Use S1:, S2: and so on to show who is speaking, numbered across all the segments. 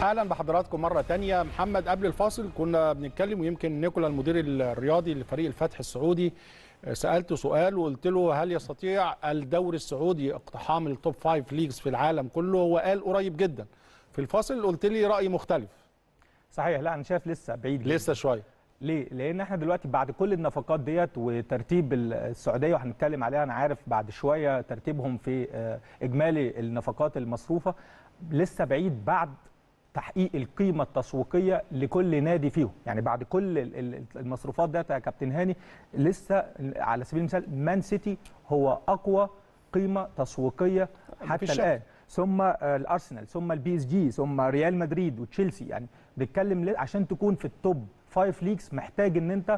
S1: اهلا بحضراتكم مره تانية محمد قبل الفاصل كنا بنتكلم ويمكن نيكولا المدير الرياضي لفريق الفتح السعودي سالته سؤال وقلت له هل يستطيع الدوري السعودي اقتحام التوب فايف ليجز في العالم كله وقال قريب جدا في الفاصل قلت لي راي مختلف
S2: صحيح لا انا شايف لسه بعيد
S1: لسه شويه
S2: ليه؟ لان احنا دلوقتي بعد كل النفقات ديت وترتيب السعوديه وهنتكلم عليها انا عارف بعد شويه ترتيبهم في اجمالي النفقات المصروفه لسه بعيد بعد تحقيق القيمه التسويقيه لكل نادي فيهم يعني بعد كل المصروفات ديت يا كابتن هاني لسه على سبيل المثال مان سيتي هو اقوى قيمه تسويقيه حتى الان ثم الارسنال ثم البي اس جي ثم ريال مدريد وتشيلسي يعني بنتكلم عشان تكون في التوب فايف ليجز محتاج ان انت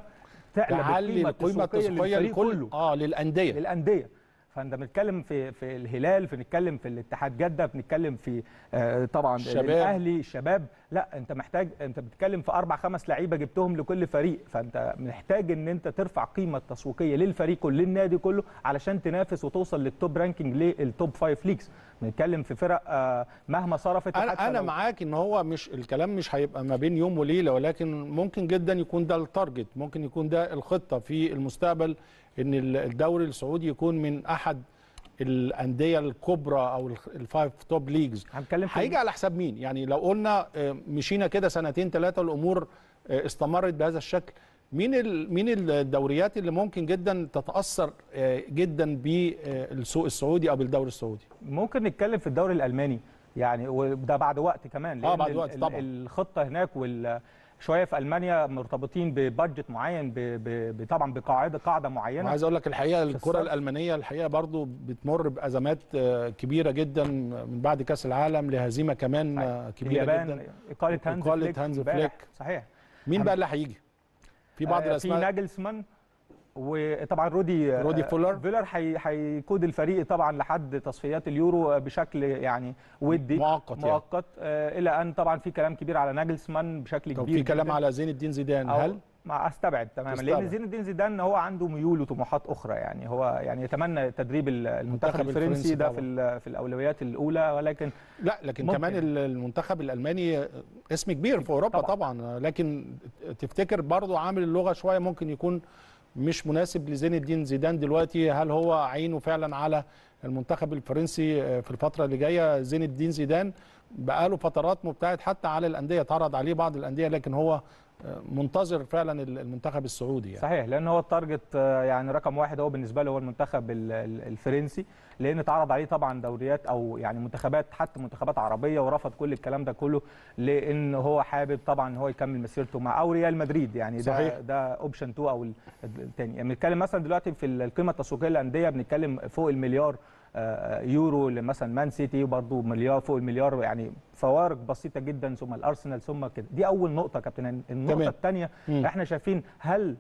S1: تعلي القيمه التسويقيه لكل اه للانديه
S2: للانديه فانت بنتكلم في في الهلال بنتكلم في الاتحاد جده بنتكلم في آه طبعا
S1: الشباب.
S2: الاهلي الشباب لا انت محتاج انت بتتكلم في اربع خمس لعيبه جبتهم لكل فريق فانت محتاج ان انت ترفع قيمه التسويقيه للفريق كله للنادي كله علشان تنافس وتوصل للتوب رانكينج للتوب فايف ليجز بنتكلم في فرق آه مهما صرفت
S1: انا انا معاك ان هو مش الكلام مش هيبقى ما بين يوم وليله ولكن ممكن جدا يكون ده التارجت ممكن يكون ده الخطه في المستقبل ان الدوري السعودي يكون من احد الانديه الكبرى او الفايف توب ليجز
S2: هنتكلم
S1: هيجي على حساب مين يعني لو قلنا مشينا كده سنتين ثلاثه الامور استمرت بهذا الشكل مين مين الدوريات اللي ممكن جدا تتاثر جدا بالسوق السعودي او بالدوري السعودي
S2: ممكن نتكلم في الدوري الالماني يعني وده بعد وقت كمان
S1: اه بعد وقت طبعا
S2: الخطه هناك وال شويه في المانيا مرتبطين ببادجت معين ب ب طبعا بقاعده قاعده معينه
S1: عايز اقول لك الحقيقه الكره الالمانيه الحقيقه برضو بتمر بازمات كبيره جدا من بعد كاس العالم لهزيمه كمان كبيره
S2: اليابان
S1: جدا
S2: اقاله هانز
S1: إقالة
S2: فليك,
S1: هانز فليك.
S2: صحيح
S1: مين بقى اللي هيجي في بعض
S2: آه
S1: الاسماء
S2: في ناجلسمان وطبعا رودي
S1: رودي فولر
S2: فيلر هيقود الفريق طبعا لحد تصفيات اليورو بشكل يعني ودي
S1: مؤقت
S2: مؤقت يعني. آه الى ان طبعا في كلام كبير على ناجلسمان بشكل
S1: طب
S2: كبير
S1: في كلام
S2: جداً.
S1: على زين الدين زيدان هل
S2: مع استبعد تماما
S1: تستبعد.
S2: لان زين الدين زيدان هو عنده ميول وطموحات اخرى يعني هو يعني يتمنى تدريب المنتخب الفرنسي ده في في الاولويات الاولى ولكن
S1: لا لكن
S2: ممكن.
S1: كمان المنتخب الالماني اسم كبير في اوروبا طبعا, طبعا. لكن تفتكر برضو عامل اللغه شويه ممكن يكون مش مناسب لزين الدين زيدان دلوقتي هل هو عينه فعلا على المنتخب الفرنسي في الفتره اللي جايه زين الدين زيدان بقاله فترات مبتعد حتى على الانديه اتعرض عليه بعض الانديه لكن هو منتظر فعلا المنتخب السعودي يعني.
S2: صحيح لان هو التارجت يعني رقم واحد هو بالنسبه له هو المنتخب الفرنسي لان اتعرض عليه طبعا دوريات او يعني منتخبات حتى منتخبات عربيه ورفض كل الكلام ده كله لان هو حابب طبعا هو يكمل مسيرته مع او ريال مدريد يعني ده
S1: صحيح.
S2: ده اوبشن 2 او الثاني يعني بنتكلم مثلا دلوقتي في القيمه التسويقيه للانديه بنتكلم فوق المليار يورو لمثلا مان سيتي برضه مليار فوق المليار يعني فوارق بسيطه جدا ثم الارسنال ثم كده دي اول نقطه كابتن النقطه الثانيه احنا شايفين هل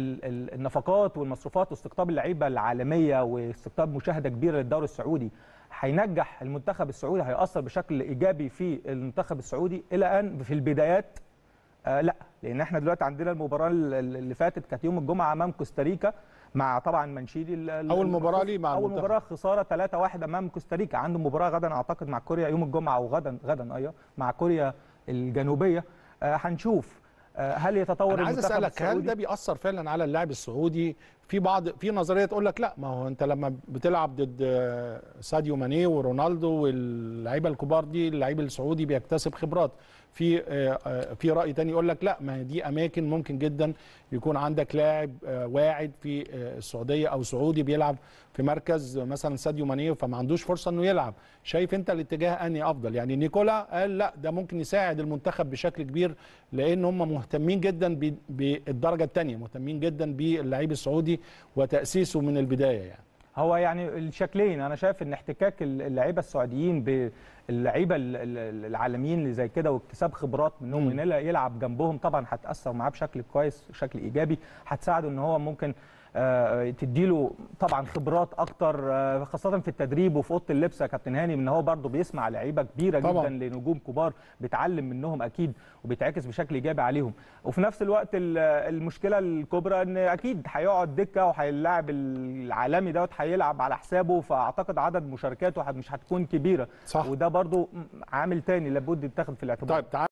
S2: النفقات والمصروفات واستقطاب اللعيبه العالميه واستقطاب مشاهده كبيره للدوري السعودي هينجح المنتخب السعودي هيأثر بشكل ايجابي في المنتخب السعودي الى ان في البدايات آه لا لان احنا دلوقتي عندنا المباراه اللي فاتت كانت يوم الجمعه امام كوستاريكا مع طبعا منشيدي
S1: اول مباراه ليه مع
S2: اول مباراه خساره 3-1 امام كوستاريكا عنده مباراه غدا اعتقد مع كوريا يوم الجمعه او غدا غدا ايوه مع كوريا الجنوبيه آه هنشوف آه هل يتطور
S1: انا عايز اسالك هل ده بيأثر فعلا على اللاعب السعودي في بعض في نظريه تقول لك لا ما هو انت لما بتلعب ضد ساديو ماني ورونالدو واللعيبه الكبار دي اللعيب السعودي بيكتسب خبرات في في راي تاني يقول لك لا ما دي اماكن ممكن جدا يكون عندك لاعب واعد في السعوديه او سعودي بيلعب في مركز مثلا ساديو ماني فما عندوش فرصه انه يلعب شايف انت الاتجاه اني افضل يعني نيكولا قال لا ده ممكن يساعد المنتخب بشكل كبير لان هم مهتمين جدا بالدرجه الثانيه مهتمين جدا باللعيب السعودي وتاسيسه من البدايه يعني
S2: هو يعني الشكلين انا شايف ان احتكاك اللعيبه السعوديين باللعيبه العالميين اللي زي كده واكتساب خبرات منهم ان يلعب جنبهم طبعا هتاثر معاه بشكل كويس بشكل ايجابي هتساعده ان هو ممكن آه، تديله طبعا خبرات اكتر آه، خاصه في التدريب وفي اوضه اللبس يا كابتن هاني ان هو برده بيسمع لعيبه كبيره
S1: طبعاً.
S2: جدا لنجوم كبار بيتعلم منهم اكيد وبيتعكس بشكل ايجابي عليهم وفي نفس الوقت ال- المشكله الكبرى ان اكيد هيقعد دكه وهيلاعب العالمي دوت هيلعب على حسابه فاعتقد عدد مشاركاته مش هتكون كبيره
S1: صح.
S2: وده برده عامل تاني لابد يتاخد في الاعتبار
S1: طيب تعال